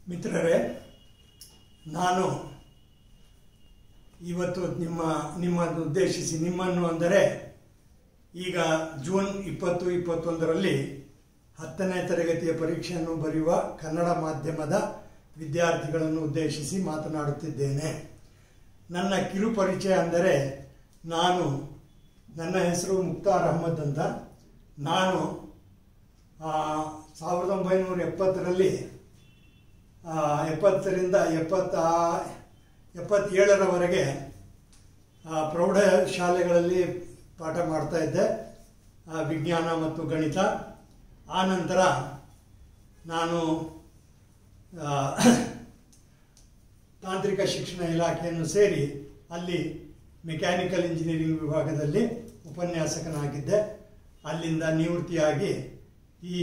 ಮಿತ್ರರೇ ನಾನು ಇವತ್ತು ನಿಮ್ಮ ನಿಮ್ಮನ್ನು ಉದ್ದೇಶಿಸಿ ನಿಮ್ಮನ್ನು ಅಂದರೆ ಈಗ ಜೂನ್ ಇಪ್ಪತ್ತು ಇಪ್ಪತ್ತೊಂದರಲ್ಲಿ ಹತ್ತನೇ ತರಗತಿಯ ಪರೀಕ್ಷೆಯನ್ನು ಬರೆಯುವ ಕನ್ನಡ ಮಾಧ್ಯಮದ ವಿದ್ಯಾರ್ಥಿಗಳನ್ನು ಉದ್ದೇಶಿಸಿ ಮಾತನಾಡುತ್ತಿದ್ದೇನೆ ನನ್ನ ಕಿರು ಪರಿಚಯ ಅಂದರೆ ನಾನು ನನ್ನ ಹೆಸರು ಮುಕ್ತಾರ್ ಅಹಮದ್ ಅಂತ ನಾನು ಆ, ಸಾವಿರದ ಒಂಬೈನೂರ ಎಪ್ಪತ್ತರಲ್ಲಿ ಆ, ಎಪ್ಪತ್ತರಿಂದ ಎಪ್ಪತ್ತ ಎಪ್ಪತ್ತೇಳರವರೆಗೆ ಆ, ಪ್ರೌಢ ಶಾಲೆಗಳಲ್ಲಿ ಪಾಠ ಮಾಡ್ತಾ ಇದ್ದೆ ಆ, ವಿಜ್ಞಾನ ಮತ್ತು ಗಣಿತ ಆ ನಂತರ ನಾನು ಆ, ತಾಂತ್ರಿಕ ಶಿಕ್ಷಣ ಇಲಾಖೆಯನ್ನು ಸೇರಿ ಅಲ್ಲಿ ಮೆಕ್ಯಾನಿಕಲ್ ಇಂಜಿನಿಯರಿಂಗ್ ವಿಭಾಗದಲ್ಲಿ ಉಪನ್ಯಾಸಕನಾಗಿದ್ದೆ ಅಲ್ಲಿಂದ ನಿವೃತ್ತಿಯಾಗಿ ಈ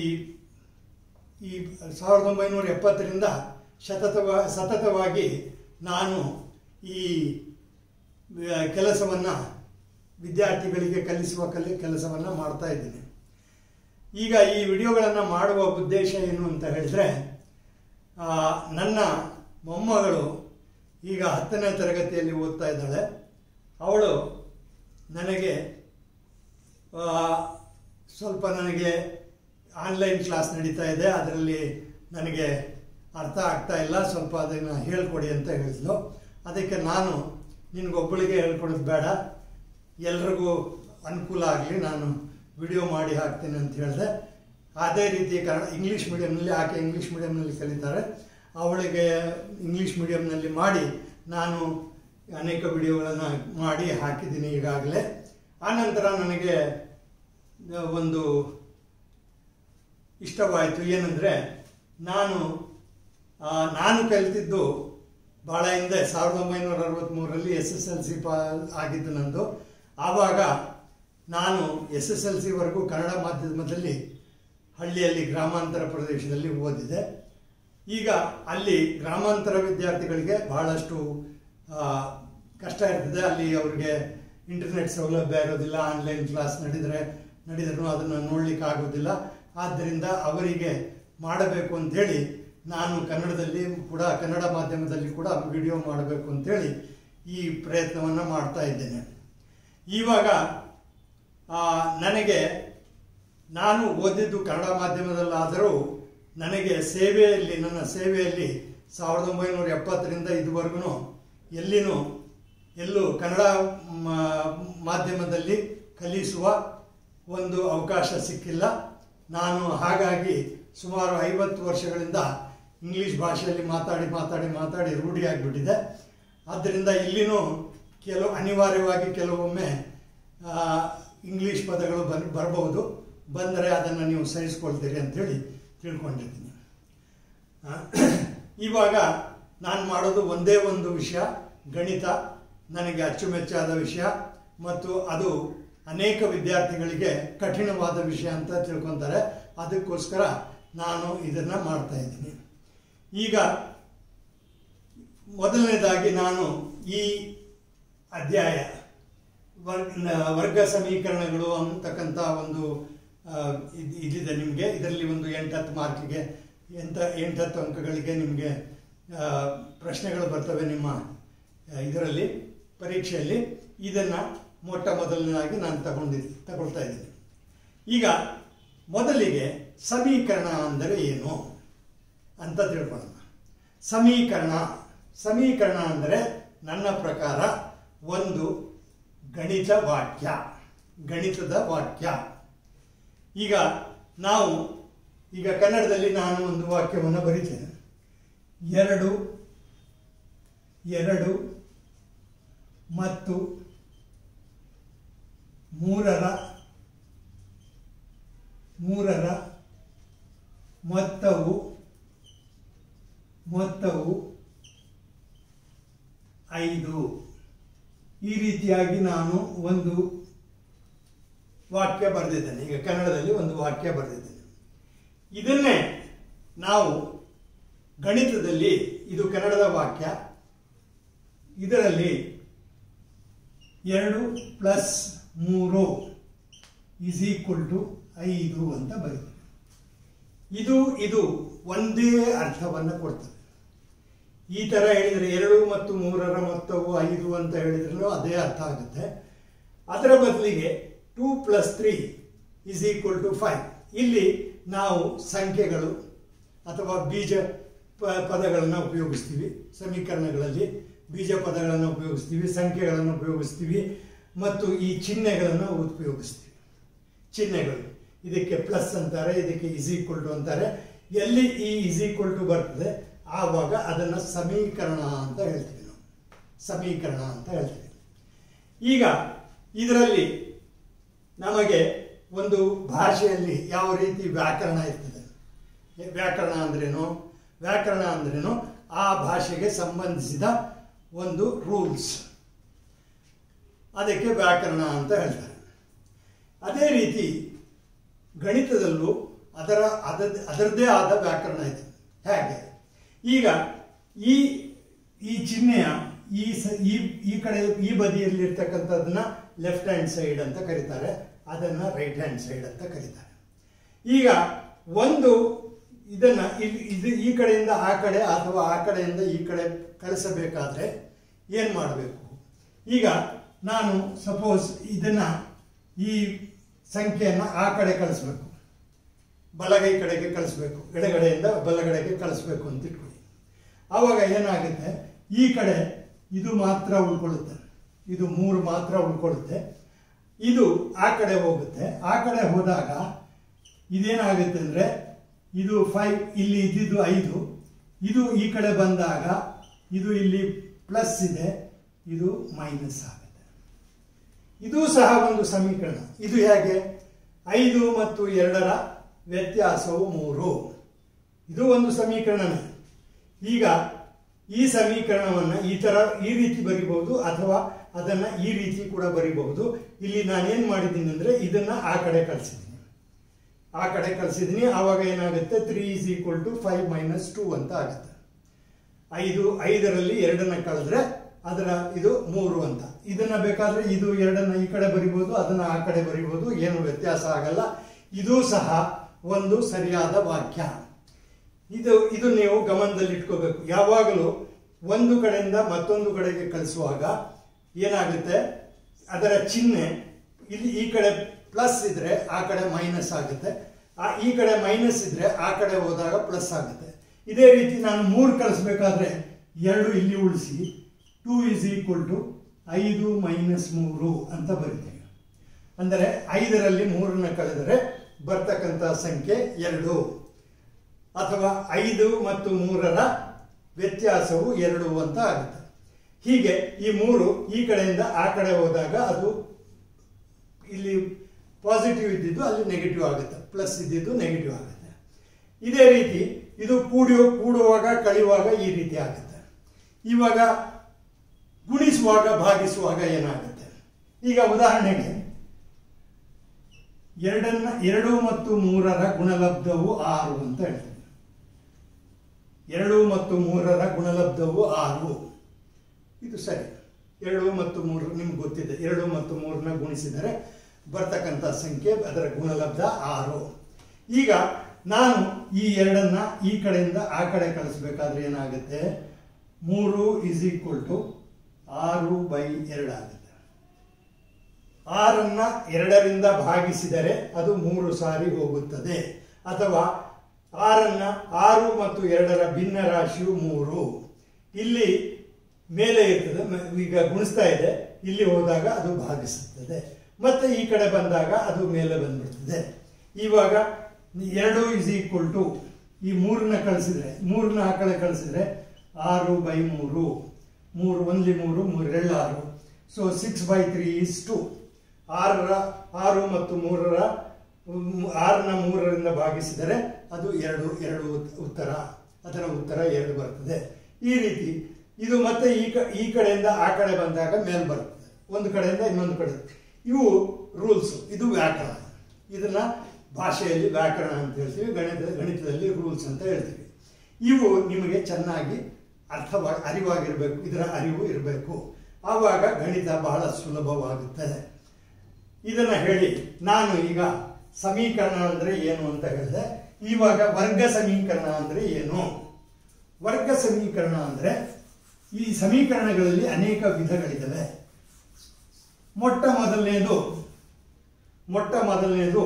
ಈ ಸಾವಿರದ ಒಂಬೈನೂರ ಎಪ್ಪತ್ತರಿಂದ ಸತತವ ಸತತವಾಗಿ ನಾನು ಈ ಕೆಲಸವನ್ನು ವಿದ್ಯಾರ್ಥಿಗಳಿಗೆ ಕಲಿಸುವ ಕಲಿ ಕೆಲಸವನ್ನು ಮಾಡ್ತಾ ಇದ್ದೀನಿ ಈಗ ಈ ವಿಡಿಯೋಗಳನ್ನು ಮಾಡುವ ಉದ್ದೇಶ ಏನು ಅಂತ ಹೇಳಿದ್ರೆ ಆ, ನನ್ನ ಮೊಮ್ಮಗಳು ಈಗ ಹತ್ತನೇ ತರಗತಿಯಲ್ಲಿ ಓದ್ತಾ ಇದ್ದಾಳೆ ಅವಳು ನನಗೆ ಆ, ಸ್ವಲ್ಪ ನನಗೆ ಆನ್ಲೈನ್ ಕ್ಲಾಸ್ ನಡೀತಾ ಇದೆ ಅದರಲ್ಲಿ ನನಗೆ ಅರ್ಥ ಆಗ್ತಾ ಇಲ್ಲ ಸ್ವಲ್ಪ ಅದನ್ನು ಹೇಳ್ಕೊಡಿ ಅಂತ ಹೇಳಿದ್ಲು ಅದಕ್ಕೆ ನಾನು ನಿನಗೊಬ್ಬಳಿಗೆ ಹೇಳ್ಕೊಡೋದು ಬೇಡ ಎಲ್ರಿಗೂ ಅನುಕೂಲ ಆಗಲಿ ನಾನು ವಿಡಿಯೋ ಮಾಡಿ ಹಾಕ್ತೀನಿ ಅಂತ ಹೇಳಿದೆ ಅದೇ ರೀತಿ ಕನ್ನಡ ಇಂಗ್ಲೀಷ್ ಮೀಡಿಯಮ್ನಲ್ಲಿ ಆಕೆ ಇಂಗ್ಲೀಷ್ ಮೀಡಿಯಮ್ನಲ್ಲಿ ಕಲಿತಾರೆ ಅವಳಿಗೆ ಇಂಗ್ಲೀಷ್ ಮೀಡಿಯಮ್ನಲ್ಲಿ ಮಾಡಿ ನಾನು ಅನೇಕ ವಿಡಿಯೋಗಳನ್ನು ಮಾಡಿ ಹಾಕಿದ್ದೀನಿ ಈಗಾಗಲೇ ಆನಂತರ ನನಗೆ ಒಂದು ಇಷ್ಟವಾಯಿತು ಏನಂದರೆ ನಾನು ಆ, ನಾನು ಕಲಿತಿದ್ದು ಭಾಳ ಹಿಂದೆ ಸಾವಿರದ ಒಂಬೈನೂರ ಅರವತ್ತ್ಮೂರರಲ್ಲಿ ಎಸ್ ಎಸ್ ಎಲ್ ಸಿ ಪಾ ಆಗಿದ್ದು ನಂದು ಆವಾಗ ನಾನು ಎಸ್ ಎಸ್ ಎಲ್ ಸಿವರೆಗೂ ಕನ್ನಡ ಮಾಧ್ಯಮದಲ್ಲಿ ಹಳ್ಳಿಯಲ್ಲಿ ಗ್ರಾಮಾಂತರ ಪ್ರದೇಶದಲ್ಲಿ ಓದಿದೆ ಈಗ ಅಲ್ಲಿ ಗ್ರಾಮಾಂತರ ವಿದ್ಯಾರ್ಥಿಗಳಿಗೆ ಬಹಳಷ್ಟು ಆ, ಕಷ್ಟ ಇರ್ತದೆ ಅಲ್ಲಿ ಅವ್ರಿಗೆ ಇಂಟರ್ನೆಟ್ ಸೌಲಭ್ಯ ಇರೋದಿಲ್ಲ ಆನ್ಲೈನ್ ಕ್ಲಾಸ್ ನಡೆದರೆ ನಡೆದರೂ ಅದನ್ನು ನೋಡಲಿಕ್ಕೆ ಆಗೋದಿಲ್ಲ ಆದ್ದರಿಂದ ಅವರಿಗೆ ಮಾಡಬೇಕು ಅಂಥೇಳಿ ನಾನು ಕನ್ನಡದಲ್ಲಿ ಕೂಡ ಕನ್ನಡ ಮಾಧ್ಯಮದಲ್ಲಿ ಕೂಡ ವಿಡಿಯೋ ಮಾಡಬೇಕು ಅಂಥೇಳಿ ಈ ಪ್ರಯತ್ನವನ್ನು ಮಾಡ್ತಾ ಇದ್ದೇನೆ ಇವಾಗ ಆ, ನನಗೆ ನಾನು ಓದಿದ್ದು ಕನ್ನಡ ಮಾಧ್ಯಮದಲ್ಲಾದರೂ ನನಗೆ ಸೇವೆಯಲ್ಲಿ ನನ್ನ ಸೇವೆಯಲ್ಲಿ ಸಾವಿರದ ಒಂಬೈನೂರ ಎಪ್ಪತ್ತರಿಂದ ಇದುವರೆಗೂ ಎಲ್ಲಿನೂ ಎಲ್ಲೂ ಕನ್ನಡ ಮ- ಮಾಧ್ಯಮದಲ್ಲಿ ಕಲಿಸುವ ಒಂದು ಅವಕಾಶ ಸಿಕ್ಕಿಲ್ಲ ನಾನು ಹಾಗಾಗಿ ಸುಮಾರು ಐವತ್ತು ವರ್ಷಗಳಿಂದ ಇಂಗ್ಲೀಷ್ ಭಾಷೆಯಲ್ಲಿ ಮಾತಾಡಿ ಮಾತಾಡಿ ಮಾತಾಡಿ ರೂಢಿಯಾಗಿಬಿಟ್ಟಿದೆ ಆದ್ದರಿಂದ ಇಲ್ಲಿನೂ ಕೆಲವು ಅನಿವಾರ್ಯವಾಗಿ ಕೆಲವೊಮ್ಮೆ ಆ, ಇಂಗ್ಲೀಷ್ ಪದಗಳು ಬನ್ ಬರಬಹುದು ಬಂದರೆ ಅದನ್ನು ನೀವು ಸಹಿಸ್ಕೊಳ್ತೀರಿ ಅಂಥೇಳಿ ತಿಳ್ಕೊಂಡಿದ್ದೀನಿ ಆ, ಇವಾಗ ನಾನು ಮಾಡೋದು ಒಂದೇ ಒಂದು ವಿಷಯ ಗಣಿತ ನನಗೆ ಅಚ್ಚುಮೆಚ್ಚಾದ ವಿಷಯ ಮತ್ತು ಅದು ಅನೇಕ ವಿದ್ಯಾರ್ಥಿಗಳಿಗೆ ಕಠಿಣವಾದ ವಿಷಯ ಅಂತ ತಿಳ್ಕೊತಾರೆ ಅದಕ್ಕೋಸ್ಕರ ನಾನು ಇದನ್ನು ಮಾಡ್ತಾ ಇದ್ದೀನಿ ಈಗ ಮೊದಲನೇದಾಗಿ ನಾನು ಈ ಅಧ್ಯಾಯ ವರ್ಗ ವರ್ಗ ಸಮೀಕರಣಗಳು ಅಂತಕ್ಕಂಥ ಒಂದು ಆ, ಇದ್- ಇದಿದೆ ನಿಮಗೆ ಇದರಲ್ಲಿ ಒಂದು ಎಂಟತ್ತು ಮಾರ್ಕಿಗೆ ಎಂಟ ಎಂಟತ್ತು ಅಂಕಗಳಿಗೆ ನಿಮಗೆ ಆ, ಪ್ರಶ್ನೆಗಳು ಬರ್ತವೆ ನಿಮ್ಮ ಆ, ಇದರಲ್ಲಿ ಪರೀಕ್ಷೆಯಲ್ಲಿ ಇದನ್ನು ಮೊಟ್ಟ ಮೊದಲನೇದಾಗಿ ನಾನು ತಗೊಂಡಿದ್ದೆ ತಗೊಳ್ತಾ ಇದ್ದೀನಿ ಈಗ ಮೊದಲಿಗೆ ಸಮೀಕರಣ ಅಂದರೆ ಏನು ಅಂತ ತಿಳ್ಕೊಳ್ಳೋಣ ಸಮೀಕರಣ ಸಮೀಕರಣ ಅಂದರೆ ನನ್ನ ಪ್ರಕಾರ ಒಂದು ಗಣಿತ ವಾಕ್ಯ ಗಣಿತದ ವಾಕ್ಯ ಈಗ ನಾವು ಈಗ ಕನ್ನಡದಲ್ಲಿ ನಾನು ಒಂದು ವಾಕ್ಯವನ್ನು ಬರೀತೇನೆ ಎರಡು ಎರಡು ಮತ್ತು ಮೂರರ ಮೂರರ ಮೊತ್ತವು ಮೊತ್ತವು ಐದು ಈ ರೀತಿಯಾಗಿ ನಾನು ಒಂದು ವಾಕ್ಯ ಬರೆದಿದ್ದೇನೆ ಈಗ ಕನ್ನಡದಲ್ಲಿ ಒಂದು ವಾಕ್ಯ ಬರೆದಿದ್ದೇನೆ ಇದನ್ನೇ ನಾವು ಗಣಿತದಲ್ಲಿ ಇದು ಕನ್ನಡದ ವಾಕ್ಯ ಇದರಲ್ಲಿ ಎರಡು ಪ್ಲಸ್ ಮೂರು ಇಸ್ ಈಕ್ವಲ್ ಟು ಐದು ಅಂತ ಬರೀತೀವಿ ಇದು ಇದು ಒಂದೇ ಅರ್ಥವನ್ನು ಕೊಡ್ತದೆ ಈ ಥರ ಹೇಳಿದರೆ ಎರಡು ಮತ್ತು ಮೂರರ ಮೊತ್ತವು ಐದು ಅಂತ ಹೇಳಿದ್ರೂ ಅದೇ ಅರ್ಥ ಆಗುತ್ತೆ ಅದರ ಬದಲಿಗೆ two plus three is equal to five ಇಲ್ಲಿ ನಾವು ಸಂಖ್ಯೆಗಳು ಅಥವಾ ಬೀಜ ಪ ಪದಗಳನ್ನು ಉಪಯೋಗಿಸ್ತೀವಿ ಸಮೀಕರಣಗಳಲ್ಲಿ ಬೀಜ ಪದಗಳನ್ನು ಉಪಯೋಗಿಸ್ತೀವಿ ಸಂಖ್ಯೆಗಳನ್ನು ಉಪಯೋಗಿಸ್ತೀವಿ ಮತ್ತು ಈ ಚಿಹ್ನೆಗಳನ್ನು ಉಪಯೋಗಿಸ್ತೀವಿ ಚಿಹ್ನೆಗಳು ಇದಕ್ಕೆ ಪ್ಲಸ್ ಅಂತಾರೆ ಇದಕ್ಕೆ ಇಸ್ ಈಕ್ವಲ್ ಟು ಅಂತಾರೆ ಎಲ್ಲಿ ಈ ಇಸ್ ಈಕ್ವಲ್ ಟು ಬರ್ತದೆ ಆವಾಗ ಅದನ್ನು ಸಮೀಕರಣ ಅಂತ ಹೇಳ್ತೀವಿ ನಾವು ಸಮೀಕರಣ ಅಂತ ಹೇಳ್ತೀವಿ ಈಗ ಇದರಲ್ಲಿ ನಮಗೆ ಒಂದು ಭಾಷೆಯಲ್ಲಿ ಯಾವ ರೀತಿ ವ್ಯಾಕರಣ ಇರ್ತದೆ ವ್ಯಾಕರಣ ಅಂದ್ರೇನು ವ್ಯಾಕರಣ ಅಂದ್ರೇನು ಆ ಭಾಷೆಗೆ ಸಂಬಂಧಿಸಿದ ಒಂದು ರೂಲ್ಸ್ ಅದಕ್ಕೆ ವ್ಯಾಕರಣ ಅಂತ ಹೇಳ್ತಾರೆ ಅದೇ ರೀತಿ ಗಣಿತದಲ್ಲೂ ಅದರ ಅದ ಅದರದ್ದೇ ಆದ ವ್ಯಾಕರಣ ಇದೆ ಹೇಗೆ ಈಗ ಈ ಈ ಚಿಹ್ನೆಯ ಈ ಸ ಈ ಈ ಕಡೆ ಈ ಬದಿಯಲ್ಲಿರ್ತಕ್ಕಂಥದ್ದನ್ನ ಲೆಫ್ಟ್ ಹ್ಯಾಂಡ್ ಸೈಡ್ ಅಂತ ಕರೀತಾರೆ ಅದನ್ನು ರೈಟ್ ಹ್ಯಾಂಡ್ ಸೈಡ್ ಅಂತ ಕರೀತಾರೆ ಈಗ ಒಂದು ಇದನ್ನು ಇಲ್ಲಿ ಇದು ಈ ಕಡೆಯಿಂದ ಆ ಕಡೆ ಅಥವಾ ಆ ಕಡೆಯಿಂದ ಈ ಕಡೆ ಕಳಿಸಬೇಕಾದ್ರೆ ಏನು ಮಾಡಬೇಕು ಈಗ ನಾನು ಸಪೋಸ್ ಇದನ್ನು ಈ ಸಂಖ್ಯೆಯನ್ನು ಆ ಕಡೆ ಕಳಿಸ್ಬೇಕು ಬಲಗೈ ಕಡೆಗೆ ಕಳಿಸ್ಬೇಕು ಎಡಗಡೆಯಿಂದ ಬಲಗಡೆಗೆ ಕಳಿಸ್ಬೇಕು ಅಂತ ಇಟ್ಕೊಳ್ಳಿ ಆವಾಗ ಏನಾಗುತ್ತೆ ಈ ಕಡೆ ಇದು ಮಾತ್ರ ಉಳ್ಕೊಳ್ಳುತ್ತೆ ಇದು ಮೂರು ಮಾತ್ರ ಉಳ್ಕೊಳ್ಳುತ್ತೆ ಇದು ಆ ಕಡೆ ಹೋಗುತ್ತೆ ಆ ಕಡೆ ಹೋದಾಗ ಇದೇನಾಗುತ್ತೆ ಅಂದರೆ ಇದು ಫೈವ್ ಇಲ್ಲಿ ಇದ್ದಿದ್ದು ಐದು ಇದು ಈ ಕಡೆ ಬಂದಾಗ ಇದು ಇಲ್ಲಿ ಪ್ಲಸ್ ಇದೆ ಇದು ಮೈನಸ್ ಆಗುತ್ತೆ ಇದು ಸಹ ಒಂದು ಸಮೀಕರಣ ಇದು ಹೇಗೆ ಐದು ಮತ್ತು ಎರಡರ ವ್ಯತ್ಯಾಸವು ಮೂರು ಇದು ಒಂದು ಸಮೀಕರಣನೇ ಈಗ ಈ ಸಮೀಕರಣವನ್ನು ಈ ಥರ ಈ ರೀತಿ ಬರಿಬಹುದು ಅಥವಾ ಅದನ್ನು ಈ ರೀತಿ ಕೂಡ ಬರಿಬಹುದು ಇಲ್ಲಿ ನಾನೇನು ಮಾಡಿದ್ದೀನಿ ಅಂದರೆ ಇದನ್ನು ಆ ಕಡೆ ಕಳಿಸಿದ್ದೀನಿ ಆ ಕಡೆ ಕಳಿಸಿದ್ದೀನಿ ಆವಾಗ ಏನಾಗುತ್ತೆ three is equal to five minus two ಅಂತ ಆಗುತ್ತೆ ಐದು ಐದರಲ್ಲಿ ಎರಡನ್ನ ಕಳೆದ್ರೆ ಅದರ ಇದು ಮೂರು ಅಂತ ಇದನ್ನ ಬೇಕಾದ್ರೆ ಇದು ಎರಡನ್ನ ಈ ಕಡೆ ಬರಿಬೋದು ಅದನ್ನ ಆ ಕಡೆ ಬರಿಬೋದು ಏನು ವ್ಯತ್ಯಾಸ ಆಗಲ್ಲ ಇದು ಸಹ ಒಂದು ಸರಿಯಾದ ವಾಕ್ಯ ಇದು ಇದು ನೀವು ಗಮನದಲ್ಲಿ ಇಟ್ಕೋಬೇಕು ಯಾವಾಗಲೂ ಒಂದು ಕಡೆಯಿಂದ ಮತ್ತೊಂದು ಕಡೆಗೆ ಕಳಿಸುವಾಗ ಏನಾಗುತ್ತೆ ಅದರ ಚಿಹ್ನೆ ಇಲ್ಲಿ ಈ ಕಡೆ ಪ್ಲಸ್ ಇದ್ರೆ ಆ ಕಡೆ ಮೈನಸ್ ಆಗುತ್ತೆ ಆ ಈ ಕಡೆ ಮೈನಸ್ ಇದ್ರೆ ಆ ಕಡೆ ಹೋದಾಗ ಪ್ಲಸ್ ಆಗುತ್ತೆ ಇದೇ ರೀತಿ ನಾನು ಮೂರು ಕಳಿಸ್ಬೇಕಾದ್ರೆ ಎರಡು ಇಲ್ಲಿ ಉಳಿಸಿ ಟೂ ಇಸ್ ಈಕ್ವಲ್ ಟು ಐದು ಮೈನಸ್ ಮೂರು ಅಂತ ಬರಿತೀವಿ ಅಂದರೆ ಐದರಲ್ಲಿ ಮೂರನ್ನ ಕಳೆದರೆ ಬರ್ತಕ್ಕಂಥ ಸಂಖ್ಯೆ ಎರಡು ಅಥವಾ ಐದು ಮತ್ತು ಮೂರರ ವ್ಯತ್ಯಾಸವು ಎರಡು ಅಂತ ಆಗುತ್ತೆ ಹೀಗೆ ಈ ಮೂರು ಈ ಕಡೆಯಿಂದ ಆ ಕಡೆ ಹೋದಾಗ ಅದು ಇಲ್ಲಿ ಪಾಸಿಟಿವ್ ಇದ್ದಿದ್ದು ಅಲ್ಲಿ ನೆಗೆಟಿವ್ ಆಗುತ್ತೆ ಪ್ಲಸ್ ಇದ್ದಿದ್ದು ನೆಗೆಟಿವ್ ಆಗುತ್ತೆ ಇದೇ ರೀತಿ ಇದು ಕೂಡಿ ಕೂಡುವಾಗ ಕಳೆಯುವಾಗ ಈ ರೀತಿ ಆಗುತ್ತೆ ಇವಾಗ ಗುಣಿಸುವಾಗ ಭಾಗಿಸುವಾಗ ಏನಾಗುತ್ತೆ ಈಗ ಉದಾಹರಣೆಗೆ ಎರಡನ್ನ ಎರಡು ಮತ್ತು ಮೂರರ ಗುಣಲಬ್ಧವು ಆರು ಅಂತ ಹೇಳ್ತೀವಿ ಎರಡು ಮತ್ತು ಮೂರರ ಗುಣಲಬ್ಧವು ಆರು ಇದು ಸರಿ ಎರಡು ಮತ್ತು ಮೂರು ನಿಮ್ಗೆ ಗೊತ್ತಿದೆ ಎರಡು ಮತ್ತು ಮೂರನ್ನ ಗುಣಿಸಿದರೆ ಬರ್ತಕ್ಕಂಥ ಸಂಖ್ಯೆ ಅದರ ಗುಣಲಬ್ಧ ಆರು ಈಗ ನಾನು ಈ ಎರಡನ್ನ ಈ ಕಡೆಯಿಂದ ಆ ಕಡೆ ಕಳಿಸ್ಬೇಕಾದ್ರೆ ಏನಾಗುತ್ತೆ ಮೂರು ಇಸ್ ಈಕ್ವಲ್ ಟು ಆರು ಬೈ ಎರಡಾಗುತ್ತೆ ಆರನ್ನ ಎರಡರಿಂದ ಭಾಗಿಸಿದರೆ ಅದು ಮೂರು ಸಾರಿ ಹೋಗುತ್ತದೆ ಅಥವಾ ಆರನ್ನ ಆರು ಮತ್ತು ಎರಡರ ಭಿನ್ನ ರಾಶಿಯು ಮೂರು ಇಲ್ಲಿ ಮೇಲೆ ಇರ್ತದೆ ಮ- ಈಗ ಗುಣಿಸ್ತಾ ಇದೆ ಇಲ್ಲಿ ಹೋದಾಗ ಅದು ಭಾಗಿಸುತ್ತದೆ ಮತ್ತೆ ಈ ಕಡೆ ಬಂದಾಗ ಅದು ಮೇಲೆ ಬಂದ್ಬಿಡ್ತದೆ ಇವಾಗ ಎರಡು ಇಸ್ ಈಕ್ವಲ್ ಟು ಈ ಮೂರನ್ನ ಕಳಿಸಿದ್ರೆ ಮೂರನ್ನ ಆ ಕಡೆ ಕಳಿಸಿದ್ರೆ ಆರು ಬೈ ಮೂರು ಮೂರು ಒಂದ್ಲಿ ಮೂರು ಮೂರೆರಡು ಆರು so six by three is two ಆರರ ಆರು ಮತ್ತು ಮೂರರ ಮ್, ಆರನ್ನ ಮೂರರಿಂದ ಭಾಗಿಸಿದರೆ ಅದು ಎರಡು ಎರಡು ಉತ್- ಉತ್ತರ ಅದರ ಉತ್ತರ ಎರಡು ಬರ್ತದೆ ಈ ರೀತಿ ಇದು ಮತ್ತೆ ಈ ಕ ಈ ಕಡೆಯಿಂದ ಆ ಕಡೆ ಬಂದಾಗ ಮೇಲ್ ಬರ್ತದೆ ಒಂದು ಕಡೆಯಿಂದ ಇನ್ನೊಂದು ಕಡೆ ಇವು ರೂಲ್ಸ್ ಇದು ವ್ಯಾಕರಣ ಇದನ್ನ ಭಾಷೆಯಲ್ಲಿ ವ್ಯಾಕರಣ ಅಂತ ಹೇಳ್ತೀವಿ ಗಣಿತ ಗಣಿತದಲ್ಲಿ ರೂಲ್ಸ್ ಅಂತ ಹೇಳ್ತೀವಿ ಇವು ನಿಮಗೆ ಚೆನ್ನಾಗಿ ಅರ್ಥವಾಗಿ ಅರಿವಾಗಿರಬೇಕು ಇದರ ಅರಿವು ಇರಬೇಕು ಆವಾಗ ಗಣಿತ ಬಹಳ ಸುಲಭವಾಗುತ್ತದೆ ಇದನ್ನ ಹೇಳಿ ನಾನು ಈಗ ಸಮೀಕರಣ ಅಂದ್ರೆ ಏನು ಅಂತ ಹೇಳಿದೆ ಇವಾಗ ವರ್ಗ ಸಮೀಕರಣ ಅಂದ್ರೆ ಏನು ವರ್ಗ ಸಮೀಕರಣ ಅಂದರೆ ಈ ಸಮೀಕರಣಗಳಲ್ಲಿ ಅನೇಕ ವಿಧಗಳಿದ್ದಾವೆ ಮೊಟ್ಟ ಮೊದಲನೇದು ಮೊಟ್ಟ ಮೊದಲನೇದು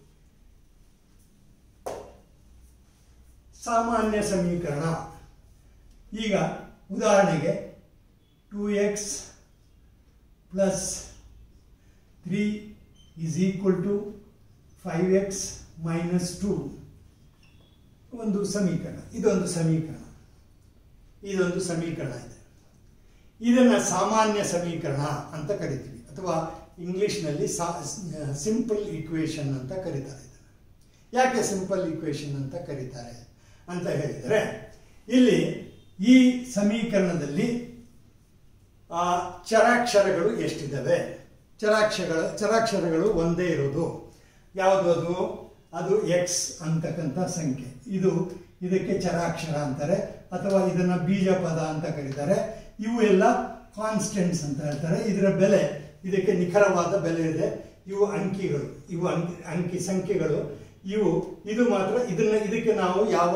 ಸಾಮಾನ್ಯ ಸಮೀಕರಣ ಈಗ ಉದಾಹರಣೆಗೆ two x plus three is equal to five x minus two ಒಂದು ಸಮೀಕರಣ ಇದೊಂದು ಸಮೀಕರಣ ಇದೊಂದು ಸಮೀಕರಣ ಇದೆ ಇದನ್ನು ಸಾಮಾನ್ಯ ಸಮೀಕರಣ ಅಂತ ಕರಿತೀವಿ ಅಥವಾ ಇಂಗ್ಲಿಷ್ನಲ್ಲಿ ಸಾ ಸಿಂಪಲ್ ಈಕ್ವೇಷನ್ ಅಂತ ಕರೀತಾರೆ ಇದನ್ನು ಯಾಕೆ ಸಿಂಪಲ್ ಈಕ್ವೇಷನ್ ಅಂತ ಕರೀತಾರೆ ಅಂತ ಹೇಳಿದರೆ ಇಲ್ಲಿ ಈ ಸಮೀಕರಣದಲ್ಲಿ ಆ ಚರಾಕ್ಷರಗಳು ಎಷ್ಟಿದ್ದಾವೆ ಚರಾಕ್ಷರಗಳ ಚರಾಕ್ಷರಗಳು ಒಂದೇ ಇರೋದು ಯಾವುದು ಅದು ಅದು ಎಕ್ಸ್ ಅಂತಕ್ಕಂಥ ಸಂಖ್ಯೆ ಇದು ಇದಕ್ಕೆ ಚರಾಕ್ಷರ ಅಂತಾರೆ ಅಥವಾ ಇದನ್ನ ಬೀಜ ಪದ ಅಂತ ಕರೀತಾರೆ ಇವು ಎಲ್ಲ ಕಾನ್ಸ್ಟೆಂಟ್ಸ್ ಅಂತ ಹೇಳ್ತಾರೆ ಇದರ ಬೆಲೆ ಇದಕ್ಕೆ ನಿಖರವಾದ ಬೆಲೆ ಇದೆ ಇವು ಅಂಕಿಗಳು ಇವು ಅಂಕಿ ಅಂಕಿ ಸಂಖ್ಯೆಗಳು ಇವು ಇದು ಮಾತ್ರ ಇದನ್ನ ಇದಕ್ಕೆ ನಾವು ಯಾವ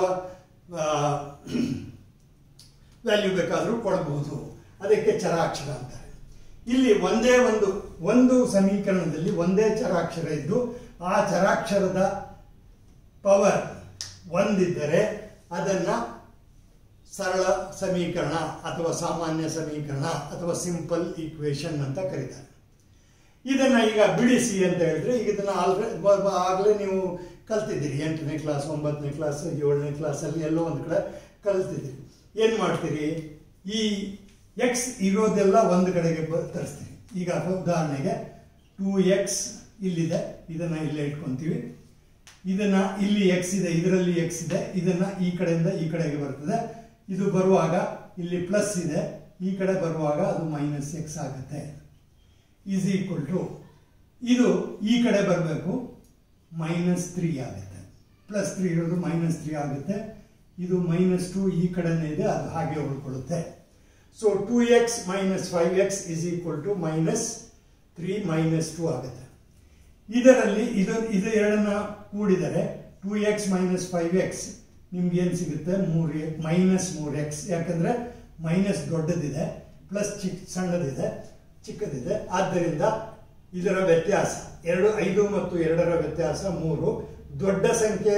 ವ್ಯಾಲ್ಯೂ ಬೇಕಾದರೂ ಕೊಡಬಹುದು ಅದಕ್ಕೆ ಚರಾಕ್ಷರ ಅಂತಾರೆ ಇಲ್ಲಿ ಒಂದೇ ಒಂದು ಒಂದು ಸಮೀಕರಣದಲ್ಲಿ ಒಂದೇ ಚರಾಕ್ಷರ ಇದ್ದು ಆ ಚರಾಕ್ಷರದ ಪವರ್ ಒಂದಿದ್ದರೆ ಅದನ್ನು ಸರಳ ಸಮೀಕರಣ ಅಥವಾ ಸಾಮಾನ್ಯ ಸಮೀಕರಣ ಅಥವಾ ಸಿಂಪಲ್ ಈಕ್ವೇಷನ್ ಅಂತ ಕರೀತಾರೆ ಇದನ್ನ ಈಗ ಬಿಡಿಸಿ ಅಂತ ಹೇಳಿದ್ರೆ ಈಗ ಇದನ್ನ ಆಲ್ರೆಡಿ ಆಗಲೇ ನೀವು ಕಲ್ತಿದ್ದೀರಿ ಎಂಟನೇ ಕ್ಲಾಸ್ ಒಂಬತ್ತನೇ ಕ್ಲಾಸ್ ಏಳನೇ ಕ್ಲಾಸಲ್ಲಿ ಎಲ್ಲೋ ಒಂದು ಕಡೆ ಕಲ್ತಿದ್ದೀರಿ ಏನು ಮಾಡ್ತೀರಿ ಈ ಎಕ್ಸ್ ಇರೋದೆಲ್ಲ ಒಂದು ಕಡೆಗೆ ಬ ತರಿಸ್ತೀರಿ ಈಗ ಉದಾಹರಣೆಗೆ ಟೂ ಎಕ್ಸ್ ಇಲ್ಲಿದೆ ಇದನ್ನ ಇಲ್ಲೇ ಇಟ್ಕೊಂತೀವಿ ಇದನ್ನ ಇಲ್ಲಿ ಎಕ್ಸ್ ಇದೆ ಇದರಲ್ಲಿ ಎಕ್ಸ್ ಇದೆ ಇದನ್ನ ಈ ಕಡೆಯಿಂದ ಈ ಕಡೆಗೆ ಬರ್ತದೆ ಇದು ಬರುವಾಗ ಇಲ್ಲಿ ಪ್ಲಸ್ ಇದೆ ಈ ಕಡೆ ಬರುವಾಗ ಅದು ಮೈನಸ್ ಎಕ್ಸ್ ಆಗುತ್ತೆ ಈಸ್ ಈಕ್ವಲ್ ಟು ಇದು ಈ ಕಡೆ ಬರಬೇಕು ಮೈನಸ್ ತ್ರೀ ಆಗುತ್ತೆ ಪ್ಲಸ್ ತ್ರೀ ಇರೋದು ಮೈನಸ್ ತ್ರೀ ಆಗುತ್ತೆ ಇದು ಮೈನಸ್ ಟು ಈ ಕಡೆನೇ ಇದೆ ಅದು ಹಾಗೆ ಉಳ್ಕೊಳ್ಳುತ್ತೆ so two x minus five x is equal to minus three minus two ಆಗುತ್ತೆ ಇದರಲ್ಲಿ ಇದು ಇದು ಎರಡನ್ನ ಕೂಡಿದರೆ two x minus five x ನಿಮ್ಗೆ ಏನು ಸಿಗುತ್ತೆ ಮೂರು ಎಕ್ಸ್ ಮೈನಸ್ ಮೂರು ಎಕ್ಸ್ ಯಾಕಂದ್ರೆ ಮೈನಸ್ ದೊಡ್ಡದಿದೆ ಪ್ಲಸ್ ಚಿಕ್ಕ ಸಣ್ಣದಿದೆ ಚಿಕ್ಕದಿದೆ ಆದ್ದರಿಂದ ಇದರ ವ್ಯತ್ಯಾಸ ಎರಡು ಐದು ಮತ್ತು ಎರಡರ ವ್ಯತ್ಯಾಸ ಮೂರು ದೊಡ್ಡ ಸಂಖ್ಯೆ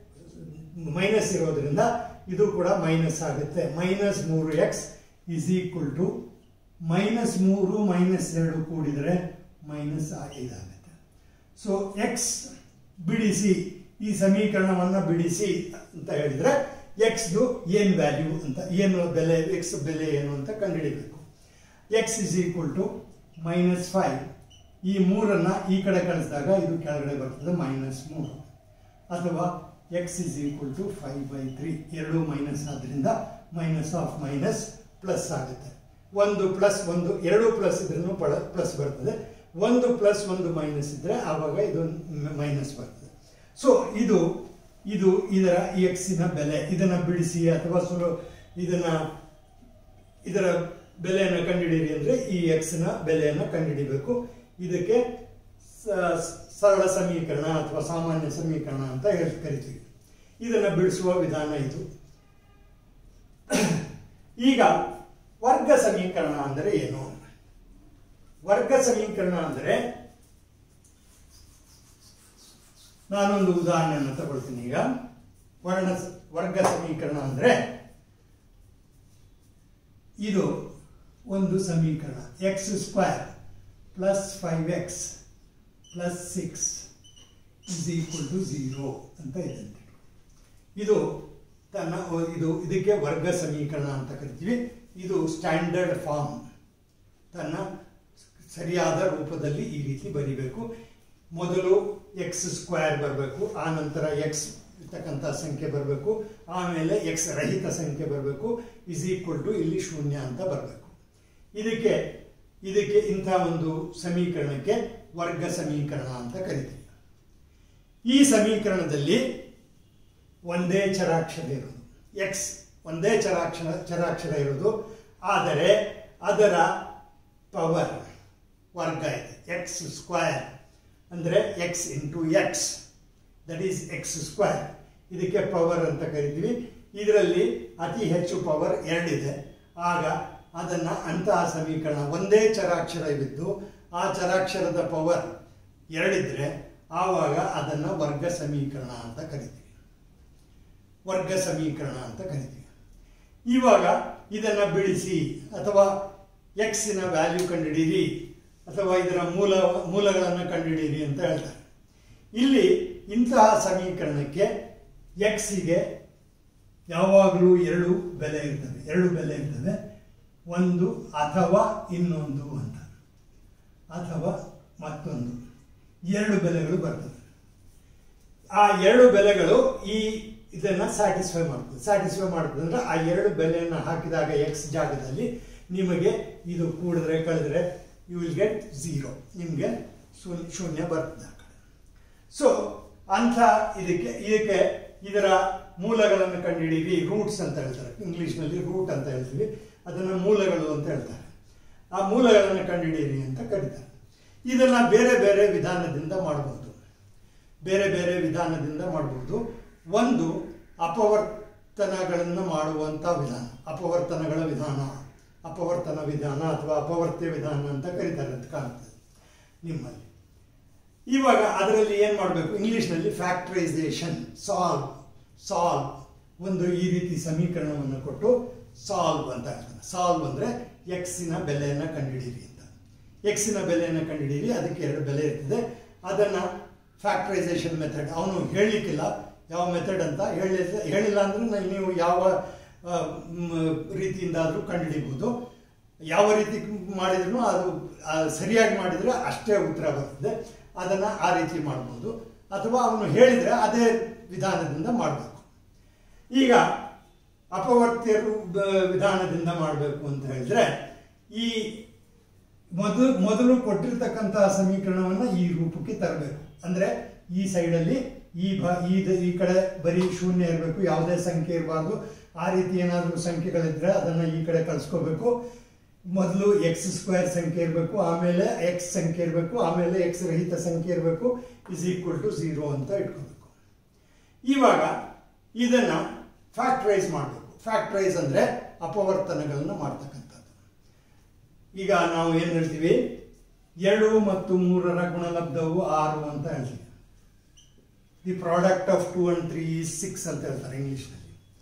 ಮೈನಸ್ ಇರೋದ್ರಿಂದ ಇದು ಕೂಡ ಮೈನಸ್ ಆಗುತ್ತೆ ಮೈನಸ್ ಮೂರು x is equal to minus ಮೂರು ಮೈನಸ್ ಎರಡು ಕೂಡಿದರೆ ಮೈನಸ್ ಐದಾಗುತ್ತೆ ಸೊ ಎಕ್ಸ್ ಬಿಡಿಸಿ ಈ ಸಮೀಕರಣವನ್ನು ಬಿಡಿಸಿ ಅಂತ ಹೇಳಿದ್ರೆ ಎಕ್ಸ್ದು ಏನು ವ್ಯಾಲ್ಯೂ ಅಂತ ಏನು ಬೆಲೆ ಎಕ್ಸ್ ಬೆಲೆ ಏನು ಅಂತ ಕಂಡುಹಿಡಿಬೇಕು x is equal to minus five ಈ ಮೂರನ್ನ ಈ ಕಡೆ ಕಳಿಸಿದಾಗ ಇದು ಕೆಳಗಡೆ ಬರ್ತದೆ ಮೈನಸ್ ಮೂರು ಅಥವಾ x is equal to five by three ಎರಡು ಮೈನಸ್ ಆದ್ದರಿಂದ ಮೈನಸ್ ಆಫ್ ಮೈನಸ್ ಪ್ಲಸ್ ಆಗುತ್ತೆ ಒಂದು ಪ್ಲಸ್ ಒಂದು ಎರಡು ಪ್ಲಸ್ ಇದ್ರೂ ಪ್ಲಸ್ ಬರ್ತದೆ ಒಂದು ಪ್ಲಸ್ ಒಂದು ಮೈನಸ್ ಇದ್ರೆ ಆವಾಗ ಇದು ಮೈನಸ್ ಬರ್ತದೆ ಸೊ ಇದು ಇದು ಇದರ ಎಕ್ಸಿನ ಬೆಲೆ ಇದನ್ನ ಬಿಡಿಸಿ ಅಥವಾ ಸುಲು ಇದನ್ನ ಇದರ ಬೆಲೆಯನ್ನು ಕಂಡುಹಿಡಿಯಿರಿ ಅಂದರೆ ಈ ಎಕ್ಸ್ನ ಬೆಲೆಯನ್ನು ಕಂಡುಹಿಡಿಬೇಕು ಇದಕ್ಕೆ ಸ- ಸರಳ ಸಮೀಕರಣ ಅಥವಾ ಸಾಮಾನ್ಯ ಸಮೀಕರಣ ಅಂತ ಹೇಳಿ ಕರಿತೀವಿ ಇದನ್ನು ಬಿಡಿಸುವ ವಿಧಾನ ಇದು ಈಗ ವರ್ಗ ಸಮೀಕರಣ ಅಂದರೆ ಏನು ವರ್ಗ ಸಮೀಕರಣ ಅಂದರೆ ನಾನೊಂದು ಉದಾಹರಣೆಯನ್ನು ತಗೊಳ್ತೀನಿ ಈಗ ವರ್ಣ ವರ್ಗ ಸಮೀಕರಣ ಅಂದರೆ ಇದು ಒಂದು ಸಮೀಕರಣ x square plus five x plus six is equal to zero ಅಂತ ಇದೆ ಇದು ತನ್ನ ಇದು ಇದಕ್ಕೆ ವರ್ಗ ಸಮೀಕರಣ ಅಂತ ಕರಿತೀವಿ ಇದು ಸ್ಟ್ಯಾಂಡರ್ಡ್ ಫಾರ್ಮ್ ತನ್ನ ಸರಿಯಾದ ರೂಪದಲ್ಲಿ ಈ ರೀತಿ ಬರಿಬೇಕು ಮೊದಲು ಎಕ್ಸ್ ಸ್ಕ್ವೇರ್ ಬರಬೇಕು ಆ ನಂತರ ಎಕ್ಸ್ ಇರ್ತಕ್ಕಂಥ ಸಂಖ್ಯೆ ಬರಬೇಕು ಆಮೇಲೆ ಎಕ್ಸ್ ರಹಿತ ಸಂಖ್ಯೆ ಬರಬೇಕು ಇಸ್ ಈಕ್ವಲ್ ಟು ಇಲ್ಲಿ ಶೂನ್ಯ ಅಂತ ಬರಬೇಕು ಇದಕ್ಕೆ ಇದಕ್ಕೆ ಇಂಥ ಒಂದು ಸಮೀಕರಣಕ್ಕೆ ವರ್ಗ ಸಮೀಕರಣ ಅಂತ ಕರಿತೀವಿ ಈ ಸಮೀಕರಣದಲ್ಲಿ ಒಂದೇ ಚರಾಕ್ಷರ ಇರೋದು ಎಕ್ಸ್ ಒಂದೇ ಚರಾಕ್ಷರ ಚರಾಕ್ಷರ ಇರೋದು ಆದರೆ ಅದರ ಪವರ್ ವರ್ಗ ಇದೆ ಎಕ್ಸ್ ಸ್ಕ್ವೇರ್ ಅಂದರೆ x into x that is x square ಇದಕ್ಕೆ ಪವರ್ ಅಂತ ಕರಿತೀವಿ ಇದರಲ್ಲಿ ಅತಿ ಹೆಚ್ಚು ಪವರ್ ಎರಡಿದೆ ಆಗ ಅದನ್ನು ಅಂತಹ ಸಮೀಕರಣ ಒಂದೇ ಚರಾಕ್ಷರವಿದ್ದು ಆ ಚರಾಕ್ಷರದ ಪವರ್ ಎರಡಿದ್ರೆ ಆವಾಗ ಅದನ್ನು ವರ್ಗ ಸಮೀಕರಣ ಅಂತ ಕರಿತೀವಿ ವರ್ಗ ಸಮೀಕರಣ ಅಂತ ಕರಿತೀವಿ ಇವಾಗ ಇದನ್ನು ಬಿಡಿಸಿ ಅಥವಾ ಎಕ್ಸಿನ ವ್ಯಾಲ್ಯೂ ಕಂಡುಹಿಡೀರಿ ಅಥವಾ ಇದರ ಮೂಲ ಮೂಲಗಳನ್ನು ಕಂಡುಹಿಡೀರಿ ಅಂತ ಹೇಳ್ತಾರೆ ಇಲ್ಲಿ ಇಂತಹ ಸಮೀಕರಣಕ್ಕೆ ಎಕ್ಸಿಗೆ ಯಾವಾಗಲೂ ಎರಡು ಬೆಲೆ ಇರ್ತವೆ ಎರಡು ಬೆಲೆ ಇರ್ತವೆ ಒಂದು ಅಥವಾ ಇನ್ನೊಂದು ಅಂತ ಅಥವಾ ಮತ್ತೊಂದು ಎರಡು ಬೆಲೆಗಳು ಬರ್ತವೆ ಆ ಎರಡು ಬೆಲೆಗಳು ಈ ಇದನ್ನು ಸ್ಯಾಟಿಸ್ಫೈ ಮಾಡ್ತದೆ ಸ್ಯಾಟಿಸ್ಫೈ ಮಾಡ್ತದೆ ಅಂದರೆ ಆ ಎರಡು ಬೆಲೆಯನ್ನು ಹಾಕಿದಾಗ ಎಕ್ಸ್ ಜಾಗದಲ್ಲಿ ನಿಮಗೆ ಇದು ಕೂಡಿದ್ರೆ ಕಳೆದ್ರೆ ಯು ವಿಲ್ ಗೆಟ್ ಝೀರೋ ನಿಮಗೆ ಶೂನ್ಯ ಶೂನ್ಯ ಬರ್ತದೆ ಆ ಕಡೆ ಸೊ ಅಂಥ ಇದಕ್ಕೆ ಇದಕ್ಕೆ ಇದರ ಮೂಲಗಳನ್ನು ಕಂಡುಹಿಡೀರಿ ರೂಟ್ಸ್ ಅಂತ ಹೇಳ್ತಾರೆ ಇಂಗ್ಲೀಷ್ನಲ್ಲಿ ರೂಟ್ ಅಂತ ಹೇಳ್ತೀವಿ ಅದನ್ನು ಮೂಲಗಳು ಅಂತ ಹೇಳ್ತಾರೆ ಆ ಮೂಲಗಳನ್ನು ಕಂಡುಹಿಡೀರಿ ಅಂತ ಕರೀತಾರೆ ಇದನ್ನು ಬೇರೆ ಬೇರೆ ವಿಧಾನದಿಂದ ಮಾಡಬಹುದು ಬೇರೆ ಬೇರೆ ವಿಧಾನದಿಂದ ಮಾಡಬಹುದು ಒಂದು ಅಪವರ್ತನಗಳನ್ನು ಮಾಡುವಂಥ ವಿಧಾನ ಅಪವರ್ತನಗಳ ವಿಧಾನ ಅಪವರ್ತನ ವಿಧಾನ ಅಥವಾ ಅಪವರ್ತ್ಯ ವಿಧಾನ ಅಂತ ಕರೀತಾರೆ ಅಂತ ಕಾಣ್ತದೆ ನಿಮ್ಮಲ್ಲಿ ಇವಾಗ ಅದರಲ್ಲಿ ಏನು ಮಾಡಬೇಕು ಇಂಗ್ಲೀಷ್ನಲ್ಲಿ ಫ್ಯಾಕ್ಟ್ರೈಸೇಷನ್ ಸಾಲ್ವ್ ಸಾಲ್ವ್ ಒಂದು ಈ ರೀತಿ ಸಮೀಕರಣವನ್ನು ಕೊಟ್ಟು ಸಾಲ್ವ್ ಅಂತ ಹೇಳ್ತಾನೆ ಸಾಲ್ವ್ ಅಂದರೆ ಎಕ್ಸಿನ ಬೆಲೆಯನ್ನು ಕಂಡುಹಿಡೀರಿ ಅಂತ ಎಕ್ಸಿನ ಬೆಲೆಯನ್ನು ಕಂಡುಹಿಡೀರಿ ಅದಕ್ಕೆ ಎರಡು ಬೆಲೆ ಇರ್ತದೆ ಅದನ್ನು ಫ್ಯಾಕ್ಟ್ರೈಸೇಷನ್ ಮೆಥಡ್ ಅವನು ಹೇಳಲಿಕ್ಕಿಲ್ಲ ಯಾವ ಮೆಥಡ್ ಅಂತ ಹೇಳಿಲ್ಲ ಹೇಳಿಲ್ಲ ಅಂದರೆ ನೀವು ಯಾವ ಆ, ಮ್, ರೀತಿಯಿಂದಾದರೂ ಕಂಡುಹಿಡಿಬೋದು ಯಾವ ರೀತಿ ಮಾಡಿದ್ರು ಅದು ಆ, ಸರಿಯಾಗಿ ಮಾಡಿದರೆ ಅಷ್ಟೇ ಉತ್ತರ ಬರ್ತದೆ ಅದನ್ನು ಆ ರೀತಿ ಮಾಡ್ಬೋದು ಅಥವಾ ಅವನು ಹೇಳಿದರೆ ಅದೇ ವಿಧಾನದಿಂದ ಮಾಡಬೇಕು ಈಗ ಅಪವರ್ತ್ಯ ರೂ- ಬ- ವಿಧಾನದಿಂದ ಮಾಡಬೇಕು ಅಂತ ಹೇಳಿದ್ರೆ ಈ ಮೊದಲು ಮೊದಲು ಕೊಟ್ಟಿರ್ತಕ್ಕಂತಹ ಸಮೀಕರಣವನ್ನು ಈ ರೂಪಕ್ಕೆ ತರಬೇಕು ಅಂದರೆ ಈ ಸೈಡಲ್ಲಿ ಈ ಬ ಈ ದ- ಈ ಕಡೆ ಬರೀ ಶೂನ್ಯ ಇರಬೇಕು ಯಾವುದೇ ಸಂಖ್ಯೆ ಇರಬಾರ್ದು ಆ ರೀತಿ ಏನಾದರೂ ಸಂಖ್ಯೆಗಳಿದ್ರೆ ಅದನ್ನು ಈ ಕಡೆ ಕಳಿಸ್ಕೋಬೇಕು ಮೊದಲು ಎಕ್ಸ್ ಸ್ಕ್ವೇರ್ ಸಂಖ್ಯೆ ಇರಬೇಕು ಆಮೇಲೆ ಎಕ್ಸ್ ಸಂಖ್ಯೆ ಇರಬೇಕು ಆಮೇಲೆ ಎಕ್ಸ್ ರಹಿತ ಸಂಖ್ಯೆ ಇರಬೇಕು ಇಸ್ ಈಕ್ವಲ್ ಟು ಝೀರೋ ಅಂತ ಇಟ್ಕೋಬೇಕು ಇವಾಗ ಇದನ್ನು ಫ್ಯಾಕ್ಟ್ರೈಸ್ ಮಾಡಬೇಕು ಫ್ಯಾಕ್ಟ್ರೈಸ್ ಅಂದರೆ ಅಪವರ್ತನಗಳನ್ನು ಮಾಡ್ತಕ್ಕಂಥದ್ದು ಈಗ ನಾವು ಏನು ಹೇಳ್ತೀವಿ ಎರಡು ಮತ್ತು ಮೂರರ ಗುಣಲಬ್ಧವು ಆರು ಅಂತ ಹೇಳ್ತೀವಿ the product of two and three six ಅಂತ ಹೇಳ್ತಾರೆ ಇಂಗ್ಲೀಷ್ನಲ್ಲಿ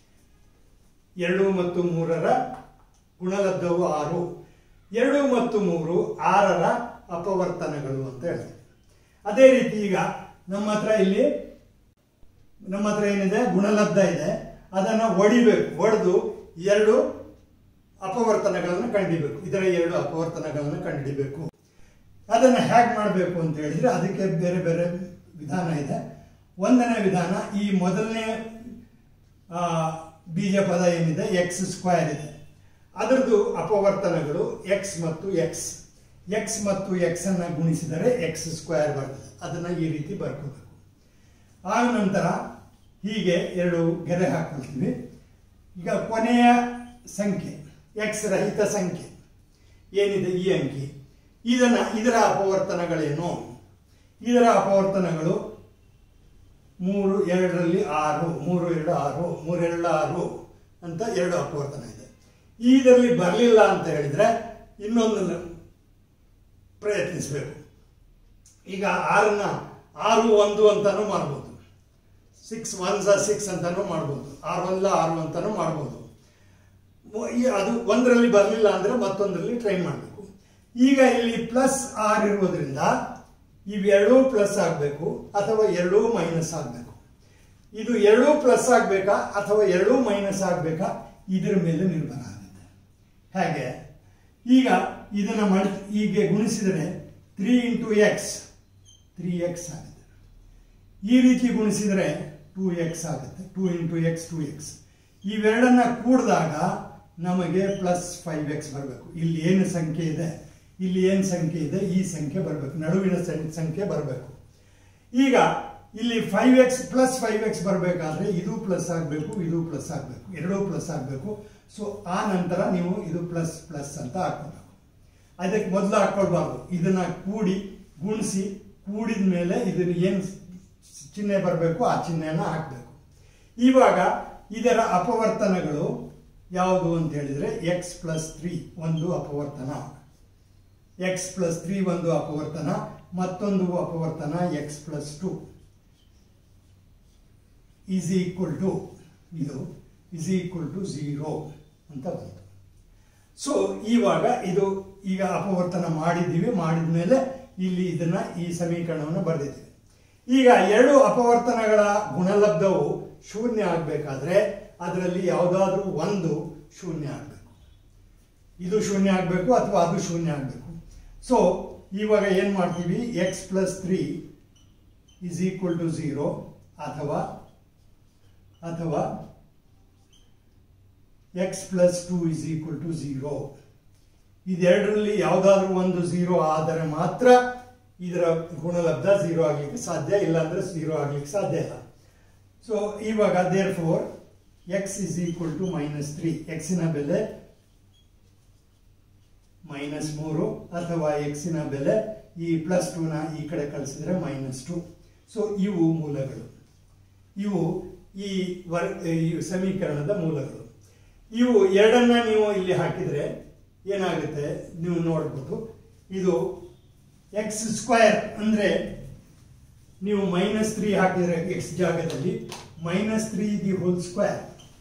ಎರಡು ಮತ್ತು ಮೂರರ ಗುಣಲಬ್ಧವು ಆರು ಎರಡು ಮತ್ತು ಮೂರು ಆರರ ಅಪವರ್ತನಗಳು ಅಂತ ಹೇಳ್ತೀವಿ ಅದೇ ರೀತಿ ಈಗ ನಮ್ಮ ಹತ್ರ ಇಲ್ಲಿ ನಮ್ಮ ಹತ್ರ ಏನಿದೆ ಗುಣಲಬ್ಧ ಇದೆ ಅದನ್ನು ಒಡಿಬೇಕು ಒಡೆದು ಎರಡು ಅಪವರ್ತನಗಳನ್ನು ಕಂಡಿಬೇಕು ಇದರ ಎರಡು ಅಪವರ್ತನಗಳನ್ನು ಕಂಡುಹಿಡಿಬೇಕು ಅದನ್ನು ಹೇಗೆ ಮಾಡಬೇಕು ಅಂತ ಹೇಳಿದ್ರೆ ಅದಕ್ಕೆ ಬೇರೆ ಬೇರೆ ವಿಧಾನ ಇದೆ ಒಂದನೇ ವಿಧಾನ ಈ ಮೊದಲನೇ ಆ, ಬೀಜ ಪದ ಏನಿದೆ ಎಕ್ಸ್ ಸ್ಕ್ವೇರ್ ಇದೆ ಅದರದ್ದು ಅಪವರ್ತನಗಳು ಎಕ್ಸ್ ಮತ್ತು ಎಕ್ಸ್ ಎಕ್ಸ್ ಮತ್ತು ಎಕ್ಸ್ ಅನ್ನು ಗುಣಿಸಿದರೆ ಎಕ್ಸ್ ಸ್ಕ್ವೇರ್ ಬರ್ತದೆ ಅದನ್ನು ಈ ರೀತಿ ಬರ್ಕೋಬೇಕು ಆಗ ನಂತರ ಹೀಗೆ ಎರಡು ಗೆರೆ ಹಾಕೊಳ್ತೀವಿ ಈಗ ಕೊನೆಯ ಸಂಖ್ಯೆ ಎಕ್ಸ್ ರಹಿತ ಸಂಖ್ಯೆ ಏನಿದೆ ಈ ಅಂಕಿ ಇದನ್ನು ಇದರ ಅಪವರ್ತನಗಳೇನು ಇದರ ಅಪವರ್ತನಗಳು ಮೂರು ಎರಡರಲ್ಲಿ ಆರು ಮೂರು ಎರಡು ಆರು ಮೂರೆರಡು ಆರು ಅಂತ ಎರಡು ಅಪವರ್ತನ ಇದೆ ಇದರಲ್ಲಿ ಬರಲಿಲ್ಲ ಅಂತ ಹೇಳಿದರೆ ಇನ್ನೊಂದು ಪ್ರಯತ್ನಿಸಬೇಕು ಈಗ ಆರನ್ನ ಆರು ಒಂದು ಅಂತಾನೂ ಮಾಡ್ಬೋದು ಸಿಕ್ಸ್ ಒನ್ ಸ ಸಿಕ್ಸ್ ಅಂತಾನೂ ಮಾಡ್ಬೋದು ಆರು ಒಂದ್ಲ ಆರು ಅಂತಾನೂ ಮಾಡ್ಬೋದು ಮೊ- ಈ ಅದು ಒಂದರಲ್ಲಿ ಬರಲಿಲ್ಲ ಅಂದರೆ ಮತ್ತೊಂದರಲ್ಲಿ ಟ್ರೈ ಮಾಡಬೇಕು ಈಗ ಇಲ್ಲಿ ಪ್ಲಸ್ ಆರ್ ಇರುವುದರಿಂದ ಇವೆರಡೂ ಪ್ಲಸ್ ಆಗಬೇಕು ಅಥವಾ ಎರಡೂ ಮೈನಸ್ ಆಗಬೇಕು ಇದು ಎರಡೂ ಪ್ಲಸ್ ಆಗಬೇಕಾ ಅಥವಾ ಎರಡೂ ಮೈನಸ್ ಆಗಬೇಕಾ ಇದರ ಮೇಲೆ ನಿರ್ಭರ ಆಗುತ್ತೆ ಹೇಗೆ ಈಗ ಇದನ್ನು ಮಾಡಿ ಹೀಗೆ ಗುಣಿಸಿದರೆ three into x three x ಆಗುತ್ತೆ ಈ ರೀತಿ ಗುಣಿಸಿದರೆ ಟೂ ಎಕ್ಸ್ ಆಗುತ್ತೆ two into x two x ಇವೆರಡನ್ನ ಕೂಡಿದಾಗ ನಮಗೆ ಪ್ಲಸ್ ಫೈವ್ ಎಕ್ಸ್ ಬರಬೇಕು ಇಲ್ಲಿ ಏನು ಸಂಖ್ಯೆ ಇದೆ ಇಲ್ಲಿ ಏನು ಸಂಖ್ಯೆ ಇದೆ ಈ ಸಂಖ್ಯೆ ಬರಬೇಕು ನಡುವಿನ ಸಂ- ಸಂಖ್ಯೆ ಬರಬೇಕು ಈಗ ಇಲ್ಲಿ five x plus five x ಬರಬೇಕಾದ್ರೆ ಇದು ಪ್ಲಸ್ ಆಗಬೇಕು ಇದು ಪ್ಲಸ್ ಆಗಬೇಕು ಎರಡೂ ಪ್ಲಸ್ ಆಗಬೇಕು ಸೊ ಆ ನಂತರ ನೀವು ಇದು ಪ್ಲಸ್ ಪ್ಲಸ್ ಅಂತ ಹಾಕೋಬೇಕು ಅದಕ್ಕೆ ಮೊದಲು ಹಾಕೊಳ್ಬಾರ್ದು ಇದನ್ನ ಕೂಡಿ ಗುಣಿಸಿ ಕೂಡಿದ ಮೇಲೆ ಇದನ್ನ ಏನು ಚಿಹ್ನೆ ಬರಬೇಕು ಆ ಚಿಹ್ನೆನ ಹಾಕಬೇಕು ಇವಾಗ ಇದರ ಅಪವರ್ತನಗಳು ಯಾವುದು ಅಂತ ಹೇಳಿದ್ರೆ ಎಕ್ಸ್ ಪ್ಲಸ್ ತ್ರೀ ಒಂದು ಅಪವರ್ತನ ಎಕ್ಸ್ ಪ್ಲಸ್ ತ್ರೀ ಒಂದು ಅಪವರ್ತನ ಮತ್ತೊಂದು ಅಪವರ್ತನ x plus two is equal to ಇದು ಇಸ್ ಈಕ್ವಲ್ ಟು ಝೀರೋ ಅಂತ ಬಂತು ಸೊ ಇವಾಗ ಇದು ಈಗ ಅಪವರ್ತನ ಮಾಡಿದ್ದೀವಿ ಮಾಡಿದ ಮೇಲೆ ಇಲ್ಲಿ ಇದನ್ನ ಈ ಸಮೀಕರಣವನ್ನು ಬರೆದಿದ್ದೀವಿ ಈಗ ಎರಡು ಅಪವರ್ತನಗಳ ಗುಣಲಬ್ಧವು ಶೂನ್ಯ ಆಗಬೇಕಾದ್ರೆ ಅದರಲ್ಲಿ ಯಾವುದಾದ್ರೂ ಒಂದು ಶೂನ್ಯ ಆಗಬೇಕು ಇದು ಶೂನ್ಯ ಆಗಬೇಕು ಅಥವಾ ಅದು ಶೂನ್ಯ ಆಗಬೇಕು ಸೊ ಇವಾಗ ಏನು ಮಾಡ್ತೀವಿ x plus three is equal to zero ಅಥವಾ ಅಥವಾ x plus two is equal to zero ಇದೆರಡರಲ್ಲಿ ಯಾವುದಾದ್ರೂ ಒಂದು ಝೀರೋ ಆದರೆ ಮಾತ್ರ ಇದರ ಗುಣಲಬ್ಧ ಝೀರೋ ಆಗಲಿಕ್ಕೆ ಸಾಧ್ಯ ಇಲ್ಲಾಂದ್ರೆ ಝೀರೋ ಆಗಲಿಕ್ಕೆ ಸಾಧ್ಯ ಇಲ್ಲ ಸೊ ಇವಾಗ therefore x is equal to minus three ಎಕ್ಸಿನ ಬೆಲೆ ಮೈನಸ್ ಮೂರು ಅಥವಾ ಎಕ್ಸಿನ ಬೆಲೆ ಈ ಪ್ಲಸ್ ಟೂನ ಈ ಕಡೆ ಕಳಿಸಿದ್ರೆ ಮೈನಸ್ ಟು ಸೊ ಇವು ಮೂಲಗಳು ಇವು ಈ ವರ್ ಈ ಸಮೀಕರಣದ ಮೂಲಗಳು ಇವು ಎರಡನ್ನ ನೀವು ಇಲ್ಲಿ ಹಾಕಿದರೆ ಏನಾಗುತ್ತೆ ನೀವು ನೋಡ್ಬೋದು ಇದು ಎಕ್ಸ್ ಸ್ಕ್ವೇರ್ ಅಂದರೆ ನೀವು ಮೈನಸ್ ತ್ರೀ ಹಾಕಿದರೆ ಎಕ್ಸ್ ಜಾಗದಲ್ಲಿ minus three the whole square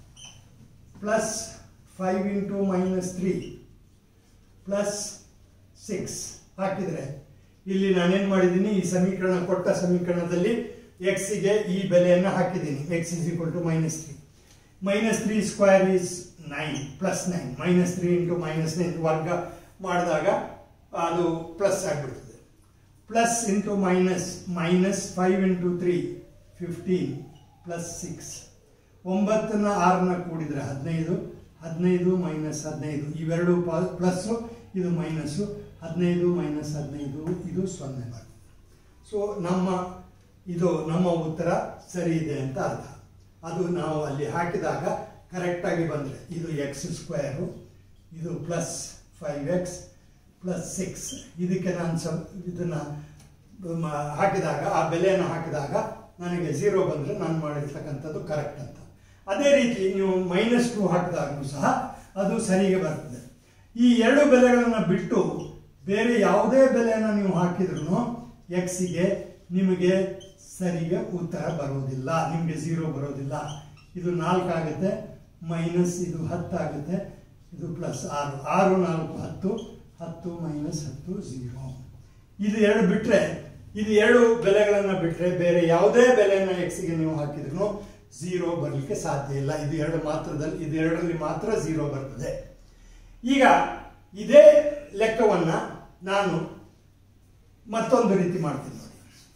plus five into minus three plus six ಹಾಕಿದರೆ ಇಲ್ಲಿ ನಾನೇನು ಮಾಡಿದ್ದೀನಿ ಈ ಸಮೀಕರಣ ಕೊಟ್ಟ ಸಮೀಕರಣದಲ್ಲಿ ಎಕ್ಸಿಗೆ ಈ ಬೆಲೆಯನ್ನು ಹಾಕಿದ್ದೀನಿ x is equal to minus three minus three square is nine plus nine minus three into minus nine ವರ್ಗ ಮಾಡಿದಾಗ ಅದು ಪ್ಲಸ್ ಆಗಿಬಿಡ್ತದೆ plus into minus minus five into three fifteen plus six ಒಂಬತ್ತನ್ನ ಆರನ್ನ ಕೂಡಿದರೆ ಹದಿನೈದು ಹದಿನೈದು ಮೈನಸ್ ಹದಿನೈದು ಇವೆರಡು ಪ್ಲಸ್ಸು ಇದು ಮೈನಸ್ಸು ಹದಿನೈದು ಮೈನಸ್ ಹದಿನೈದು ಇದು ಸೊನ್ನೆ ಬರ್ತದೆ ಸೊ ನಮ್ಮ ಇದು ನಮ್ಮ ಉತ್ತರ ಸರಿ ಇದೆ ಅಂತ ಅರ್ಥ ಅದು ನಾವು ಅಲ್ಲಿ ಹಾಕಿದಾಗ ಕರೆಕ್ಟಾಗಿ ಬಂದರೆ ಇದು ಎಕ್ಸ್ ಸ್ಕ್ವೇರು ಇದು plus five x plus six ಇದಕ್ಕೆ ನಾನು ಸ್ವಲ್ಪ ಇದನ್ನು ಹಾಕಿದಾಗ ಆ ಬೆಲೆಯನ್ನು ಹಾಕಿದಾಗ ನನಗೆ ಝೀರೋ ಬಂದರೆ ನಾನು ಮಾಡಿರ್ತಕ್ಕಂಥದ್ದು ಕರೆಕ್ಟ್ ಅಂತ ಅದೇ ರೀತಿ ನೀವು ಮೈನಸ್ ಟು ಹಾಕಿದಾಗಲೂ ಸಹ ಅದು ಸರಿಗೆ ಬರ್ತದೆ ಈ ಎರಡು ಬೆಲೆಗಳನ್ನು ಬಿಟ್ಟು ಬೇರೆ ಯಾವುದೇ ಬೆಲೆಯನ್ನು ನೀವು ಹಾಕಿದ್ರು ಎಕ್ಸಿಗೆ ನಿಮಗೆ ಸರಿಗೆ ಉತ್ತರ ಬರೋದಿಲ್ಲ ನಿಮಗೆ ಝೀರೋ ಬರೋದಿಲ್ಲ ಇದು ನಾಲ್ಕು ಆಗುತ್ತೆ ಮೈನಸ್ ಇದು ಹತ್ತು ಆಗುತ್ತೆ ಇದು ಪ್ಲಸ್ ಆರು ಆರು ನಾಲ್ಕು ಹತ್ತು ಹತ್ತು ಮೈನಸ್ ಹತ್ತು ಝೀರೋ ಇದು ಎರಡು ಬಿಟ್ಟರೆ ಇದು ಎರಡು ಬೆಲೆಗಳನ್ನು ಬಿಟ್ಟರೆ ಬೇರೆ ಯಾವುದೇ ಬೆಲೆಯನ್ನು ಎಕ್ಸಿಗೆ ನೀವು ಹಾಕಿದ್ರು ಝೀರೋ ಬರಲಿಕ್ಕೆ ಸಾಧ್ಯ ಇಲ್ಲ ಇದು ಎರಡು ಮಾತ್ರದಲ್ಲಿ ಇದು ಎರಡರಲ್ಲಿ ಮಾತ್ರ ಝೀರೋ ಬರ್ತದೆ ಈಗ ಇದೇ ಲೆಕ್ಕವನ್ನು ನಾನು ಮತ್ತೊಂದು ರೀತಿ ಮಾಡ್ತೀನಿ ನೋಡಿ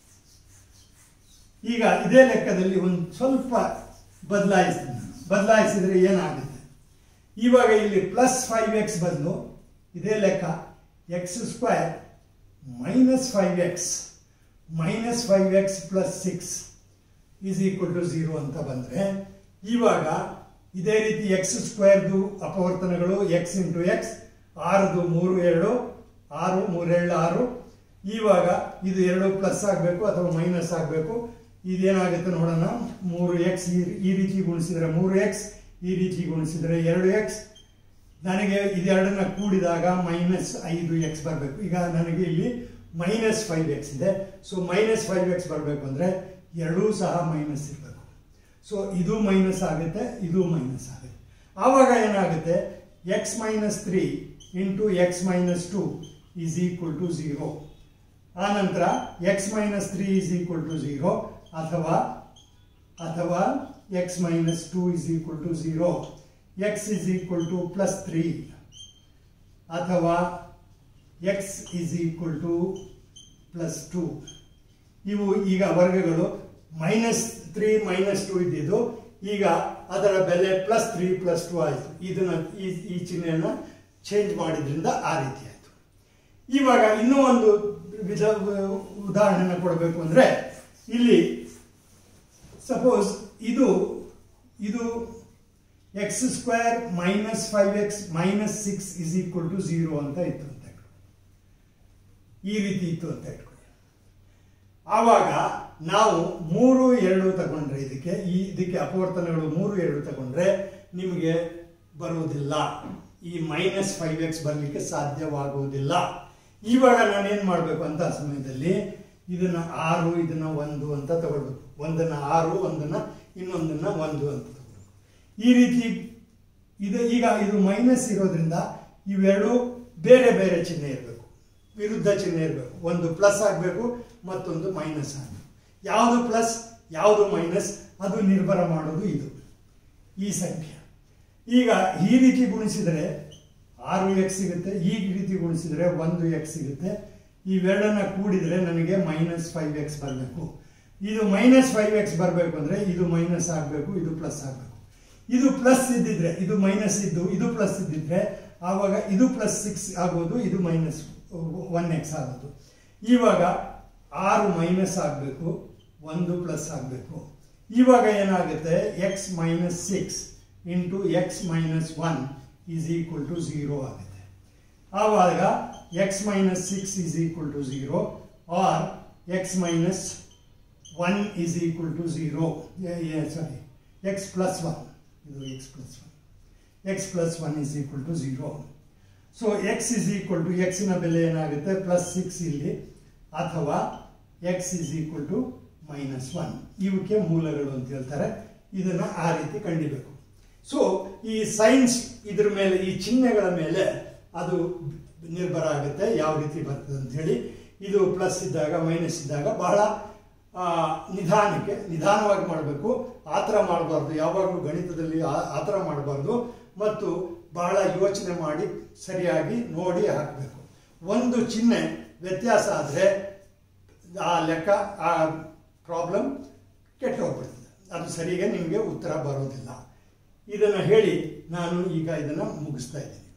ಈಗ ಇದೇ ಲೆಕ್ಕದಲ್ಲಿ ಒಂದು ಸ್ವಲ್ಪ ಬದಲಾಯಿಸ್ತೀನಿ ನಾನು ಬದಲಾಯಿಸಿದರೆ ಏನಾಗುತ್ತೆ ಇವಾಗ ಇಲ್ಲಿ ಪ್ಲಸ್ ಫೈವ್ ಎಕ್ಸ್ ಬದಲು ಇದೇ ಲೆಕ್ಕ x square minus five x minus five x plus six is equal to zero ಅಂತ ಬಂದರೆ ಇವಾಗ ಇದೇ ರೀತಿ ಎಕ್ಸ್ ಸ್ಕ್ವೇರ್ದು ಅಪವರ್ತನಗಳು ಎಕ್ಸ್ ಇಂಟು ಎಕ್ಸ್ ಆರದು ಮೂರು ಎರಡು ಆರು ಮೂರೆರಡು ಆರು ಇವಾಗ ಇದು ಎರಡು ಪ್ಲಸ್ ಆಗಬೇಕು ಅಥವಾ ಮೈನಸ್ ಆಗಬೇಕು ಇದೇನಾಗುತ್ತೆ ನೋಡೋಣ ಮೂರು ಎಕ್ಸ್ ಈ ರೀತಿ ಗುಣಿಸಿದರೆ ಮೂರು ಎಕ್ಸ್ ಈ ರೀತಿ ಗುಣಿಸಿದರೆ ಎರಡು ಎಕ್ಸ್ ನನಗೆ ಇದೆರಡನ್ನ ಕೂಡಿದಾಗ ಮೈನಸ್ ಐದು ಎಕ್ಸ್ ಬರಬೇಕು ಈಗ ನನಗೆ ಇಲ್ಲಿ ಮೈನಸ್ ಫೈವ್ ಎಕ್ಸ್ ಇದೆ ಸೊ ಮೈನಸ್ ಫೈವ್ ಎಕ್ಸ್ ಬರಬೇಕು ಅಂದರೆ ಎರಡೂ ಸಹ ಮೈನಸ್ ಇರಬೇಕು ಸೊ ಇದು ಮೈನಸ್ ಆಗುತ್ತೆ ಇದು ಮೈನಸ್ ಆಗುತ್ತೆ ಆವಾಗ ಏನಾಗುತ್ತೆ x minus three into x minus two is equal to zero ಆನಂತರ x minus three is equal to zero ಅಥವಾ ಅಥವಾ x minus two is equal to zero x is equal to plus three ಅಥವಾ x is equal to plus two ಇವು ಈಗ ವರ್ಗಗಳು minus three minus to ಇದ್ದಿದ್ದು ಈಗ ಅದರ ಬೆಲೆ ಪ್ಲಸ್ ತ್ರೀ ಪ್ಲಸ್ ಟು ಆಯಿತು ಇದನ್ನ ಈ ಈ ಚಿಹ್ನೆಯನ್ನು ಚೇಂಜ್ ಮಾಡಿದ್ರಿಂದ ಆ ರೀತಿ ಆಯಿತು ಇವಾಗ ಇನ್ನೂ ಒಂದು ವಿಧ ಉದಾಹರಣೆನ ಕೊಡಬೇಕು ಅಂದರೆ ಇಲ್ಲಿ ಸಪೋಸ್ ಇದು ಇದು x square minus five x minus six is equal to zero ಅಂತ ಇತ್ತು ಅಂತ ಇಟ್ಕೊಳ್ಳಿ ಈ ರೀತಿ ಇತ್ತು ಅಂತ ಇಟ್ಕೊಳ್ಳಿ ಆವಾಗ ನಾವು ಮೂರು ಎರಡು ತಗೊಂಡ್ರೆ ಇದಕ್ಕೆ ಈ ಇದಕ್ಕೆ ಅಪವರ್ತನಗಳು ಮೂರು ಎರಡು ತಗೊಂಡ್ರೆ ನಿಮಗೆ ಬರುವುದಿಲ್ಲ ಈ ಮೈನಸ್ ಫೈವ್ ಎಕ್ಸ್ ಬರಲಿಕ್ಕೆ ಸಾಧ್ಯವಾಗುವುದಿಲ್ಲ ಇವಾಗ ನಾನೇನು ಮಾಡಬೇಕು ಅಂತ ಸಮಯದಲ್ಲಿ ಇದನ್ನ ಆರು ಇದನ್ನ ಒಂದು ಅಂತ ತಗೊಳ್ಬೇಕು ಒಂದನ್ನ ಆರು ಒಂದನ್ನ ಇನ್ನೊಂದನ್ನ ಒಂದು ಅಂತ ತಗೊಳ್ಬೇಕು ಈ ರೀತಿ ಇದು ಈಗ ಇದು ಮೈನಸ್ ಇರೋದ್ರಿಂದ ಇವೆರಡು ಬೇರೆ ಬೇರೆ ಚಿಹ್ನೆ ಇರಬೇಕು ವಿರುದ್ಧ ಚಿಹ್ನೆ ಇರಬೇಕು ಒಂದು ಪ್ಲಸ್ ಆಗಬೇಕು ಮತ್ತೊಂದು ಮೈನಸ್ ಆಗಬೇಕು ಯಾವುದು ಪ್ಲಸ್ ಯಾವುದು ಮೈನಸ್ ಅದು ನಿರ್ಭರ ಮಾಡೋದು ಇದು ಈ ಸಂಖ್ಯೆ ಈಗ ಈ ರೀತಿ ಗುಣಿಸಿದರೆ ಆರು ಎಕ್ಸ್ ಸಿಗುತ್ತೆ ಈ ರೀತಿ ಗುಣಿಸಿದರೆ ಒಂದು ಎಕ್ಸ್ ಸಿಗುತ್ತೆ ಇವೆರಡನ್ನ ಕೂಡಿದರೆ ನನಗೆ ಮೈನಸ್ ಫೈವ್ ಎಕ್ಸ್ ಬರಬೇಕು ಇದು ಮೈನಸ್ ಫೈವ್ ಎಕ್ಸ್ ಬರಬೇಕು ಅಂದರೆ ಇದು ಮೈನಸ್ ಆಗಬೇಕು ಇದು ಪ್ಲಸ್ ಆಗಬೇಕು ಇದು ಪ್ಲಸ್ ಇದ್ದಿದ್ರೆ ಇದು ಮೈನಸ್ ಇದ್ದು ಇದು ಪ್ಲಸ್ ಇದ್ದಿದ್ರೆ ಆವಾಗ ಇದು ಪ್ಲಸ್ ಸಿಕ್ಸ್ ಆಗೋದು ಇದು ಮೈನಸ್ ಒನ್ ಎಕ್ಸ್ ಆಗೋದು ಇವಾಗ ಆರು ಮೈನಸ್ ಆಗಬೇಕು ಒಂದು ಪ್ಲಸ್ ಆಗಬೇಕು ಇವಾಗ ಏನಾಗುತ್ತೆ x minus six into x minus one is equal to zero ಆಗುತ್ತೆ ಆವಾಗ x minus six is equal to zero or x minus one is equal to zero sorry x plus one ಇದು x plus one x plus one is equal to zero so x is equal to ಎಕ್ಸಿನ ಬೆಲೆ ಏನಾಗುತ್ತೆ plus six ಇಲ್ಲಿ ಅಥವಾ x is equal to minus one ಇವಕ್ಕೆ ಮೂಲಗಳು ಅಂತ ಹೇಳ್ತಾರೆ ಇದನ್ನು ಆ ರೀತಿ ಕಂಡಿಬೇಕು ಸೊ ಈ ಸೈನ್ಸ್ ಇದ್ರ ಮೇಲೆ ಈ ಚಿಹ್ನೆಗಳ ಮೇಲೆ ಅದು ನಿರ್ಭರ ಆಗುತ್ತೆ ಯಾವ ರೀತಿ ಬರ್ತದೆ ಅಂತ ಹೇಳಿ ಇದು ಪ್ಲಸ್ ಇದ್ದಾಗ ಮೈನಸ್ ಇದ್ದಾಗ ಬಹಳ ಆ, ನಿಧಾನಕ್ಕೆ ನಿಧಾನವಾಗಿ ಮಾಡಬೇಕು ಆ ಥರ ಮಾಡಬಾರ್ದು ಯಾವಾಗಲೂ ಗಣಿತದಲ್ಲಿ ಆ- ಆ ಥರ ಮಾಡಬಾರ್ದು ಮತ್ತು ಬಹಳ ಯೋಚನೆ ಮಾಡಿ ಸರಿಯಾಗಿ ನೋಡಿ ಹಾಕಬೇಕು ಒಂದು ಚಿಹ್ನೆ ವ್ಯತ್ಯಾಸ ಆದರೆ ಆ ಲೆಕ್ಕ ಆ ಪ್ರಾಬ್ಲಮ್ ಕೆಟ್ಟು ಹೋಗ್ಬಿಡ್ತದೆ ಅದು ಸರಿಗೆ ನಿಮಗೆ ಉತ್ತರ ಬರೋದಿಲ್ಲ ಇದನ್ನು ಹೇಳಿ ನಾನು ಈಗ ಇದನ್ನು ಮುಗಿಸ್ತಾ ಇದ್ದೀನಿ